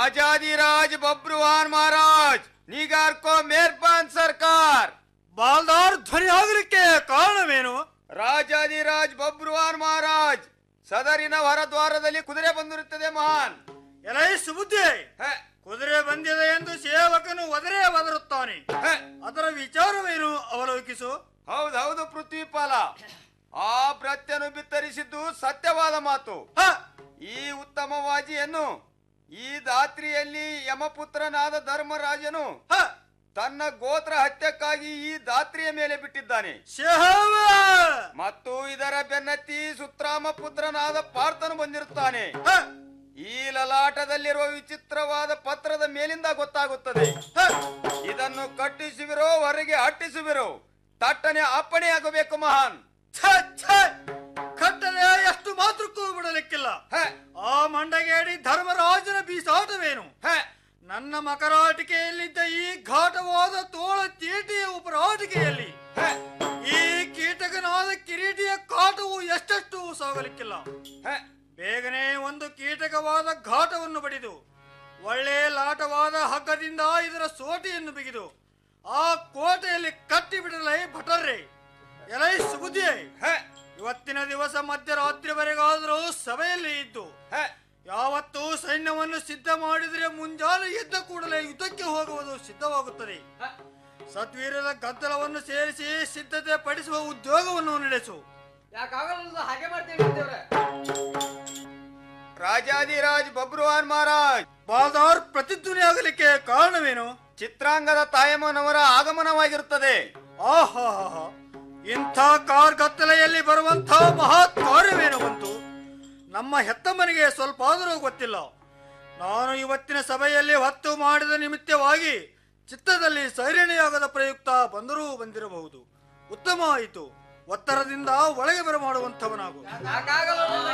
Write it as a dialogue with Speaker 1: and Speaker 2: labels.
Speaker 1: आजादीराज बब्रुवान महाराज निगार को मेहरबान सरकार
Speaker 2: ಬಾಲ್ದಾರ್ ಧ್ವನಿ ಆಗಲಿಕ್ಕೆ ಕಾರಣವೇನು
Speaker 1: ರಾಜಾದಿರಾಜ್ ಬಬ್ರುವಾನ್ ಮಹಾರಾಜ್ ಸದರಿನ ಹೊರದ್ವಾರದಲ್ಲಿ ಕುದುರೆ ಬಂದಿರುತ್ತದೆ ಮಹಾನ್
Speaker 2: ಎಲೈ ಸುಬುದ್ಧಿ
Speaker 1: ಹೆ,
Speaker 2: ಕುದುರೆ ಬಂದಿದೆ ಎಂದು ಸೇವಕನು ಒದರೇ ಒದರುತ್ತಾನೆ
Speaker 1: ಹೆ.
Speaker 2: ಅದರ ವಿಚಾರವೇನು ಅವಲೋಕಿಸು
Speaker 1: ಹೌದೌದು ಪೃಥ್ವಿಪಾಲ ಆ ಪ್ರತ್ಯನು ಬಿತ್ತರಿಸಿದ್ದು ಸತ್ಯವಾದ ಮಾತು
Speaker 2: ಹ,
Speaker 1: ಈ ಉತ್ತಮ ವಾಜಿಯನ್ನು ಈ ದಾತ್ರಿಯಲ್ಲಿ ಯಮಪುತ್ರನಾದ ಧರ್ಮರಾಜನು
Speaker 2: ಹ,
Speaker 1: ತನ್ನ ಗೋತ್ರ ಹತ್ಯಕ್ಕಾಗಿ ಈ ದಾತ್ರಿಯ ಮೇಲೆ ಬಿಟ್ಟಿದ್ದಾನೆ
Speaker 2: ಶಹವ.
Speaker 1: ಮತ್ತು ಇದರ ಬೆನ್ನತ್ತಿ ಸುತ್ರಾಮ ಪುತ್ರನಾದ ಪಾರ್ಥನು ಬಂದಿರುತ್ತಾನೆ
Speaker 2: ಹ,
Speaker 1: ಈ ಲಲಾಟದಲ್ಲಿರುವ ವಿಚಿತ್ರವಾದ ಪತ್ರದ ಮೇಲಿಂದ ಗೊತ್ತಾಗುತ್ತದೆ
Speaker 2: ಹ.
Speaker 1: ಇದನ್ನು ಕಟ್ಟಿಸುವಿರೋ ಹೊರಗೆ ಅಟ್ಟಿಸುವಿರೋ ತಟ್ಟನೆ ಅಪ್ಪಣೆಯಾಗಬೇಕು ಮಹಾನ್
Speaker 2: ಛೆ, ಛೆ. ಕಟ್ಟಲೆ ಎಷ್ಟು ಮಾತ್ರಕ್ಕೂ ಬಿಡಲಿಕ್ಕಿಲ್ಲ
Speaker 1: ಹೆ,
Speaker 2: ಆ ಮಂಡಗೇಡಿ ಧರ್ಮರಾಜನ ಬೀಸಾಟವೇನು
Speaker 1: ಹೆ,
Speaker 2: ನನ್ನ ಮಕರಾಟಿಕೆಯಲ್ಲಿದ್ದ ಈ ಘಾಟವಾದ ತೋಳ ಚೀಟಿಯ ಉಪರಾಟಿಕೆಯಲ್ಲಿ
Speaker 1: ಹೆ,
Speaker 2: ಈ ಕೀಟಕನಾದ ಕಿರೀಟಿಯ ಕಾಟವು ಎಷ್ಟೆಷ್ಟು ಸಾಗಲಿಕ್ಕಿಲ್ಲ
Speaker 1: ಹೆ.
Speaker 2: ಬೇಗನೆ ಒಂದು ಕೀಟಕವಾದ ಘಾಟವನ್ನು ಬಡಿದು ಒಳ್ಳೆ ಲಾಟವಾದ ಹಗ್ಗದಿಂದ ಇದರ ಸೋಟಿಯನ್ನು ಬಿಗಿದು ಆ ಕೋಟೆಯಲ್ಲಿ ಕಟ್ಟಿ ಬಿಡಲೈ ಭಟರ್ರೆ ಎಲೈ ಸುಬುದ್ಧಿ
Speaker 1: ಹೆ,
Speaker 2: ಇವತ್ತಿನ ದಿವಸ ಮಧ್ಯರಾತ್ರಿವರೆಗಾದರೂ ಸಭೆಯಲ್ಲಿ ಇದ್ದು
Speaker 1: ಹೆ.
Speaker 2: ಯಾವತ್ತೂ ಸೈನ್ಯವನ್ನು ಸಿದ್ಧ ಮಾಡಿದರೆ ಮುಂಜಾನೆ ಎದ್ದ ಕೂಡಲೇ ಯುದ್ಧಕ್ಕೆ ಹೋಗುವುದು ಸಿದ್ಧವಾಗುತ್ತದೆ ಸತ್ವೀರದ ಗದ್ದಲವನ್ನು ಸೇರಿಸಿ ಸಿದ್ಧತೆ ಪಡಿಸುವ ಉದ್ಯೋಗವನ್ನು ನಡೆಸು
Speaker 3: ಯಾಕಾಗಲ್ಲ ಹಾಗೆ ಮಾಡ್ತೀವಿ ದೇವ್ರೆ
Speaker 1: ರಾಜಾದಿರಾಜ್ ಬಬ್ರುವಾನ್ ಮಹಾರಾಜ್
Speaker 2: ಬಾದಾರ್ ಪ್ರತಿಧ್ವನಿ ಆಗಲಿಕ್ಕೆ ಕಾರಣವೇನು
Speaker 1: ಚಿತ್ರಾಂಗದ ತಾಯಮ್ಮನವರ ಆಗಮನವಾಗಿರುತ್ತದೆ
Speaker 2: ಆಹಾಹಾ ಇಂಥ ಕಾರ್ಗತ್ತಲೆಯಲ್ಲಿ ಬರುವಂಥ ಮಹತ್ ಕಾರ್ಯವೇನು ಬಂತು ನಮ್ಮ ಹೆತ್ತಮ್ಮನಿಗೆ ಸ್ವಲ್ಪ ಆದರೂ ಗೊತ್ತಿಲ್ಲ ನಾನು ಇವತ್ತಿನ ಸಭೆಯಲ್ಲಿ ಹೊತ್ತು ಮಾಡಿದ ನಿಮಿತ್ತವಾಗಿ ಚಿತ್ತದಲ್ಲಿ ಸೈರಣೆಯಾಗದ ಪ್ರಯುಕ್ತ ಬಂದರೂ ಬಂದಿರಬಹುದು ಉತ್ತಮ ಆಯಿತು ಒತ್ತರದಿಂದ ಒಳಗೆ ಬರಮಾಡುವಂಥವನಾಗು
Speaker 3: ಯಾಕಾಗಲ್ಲ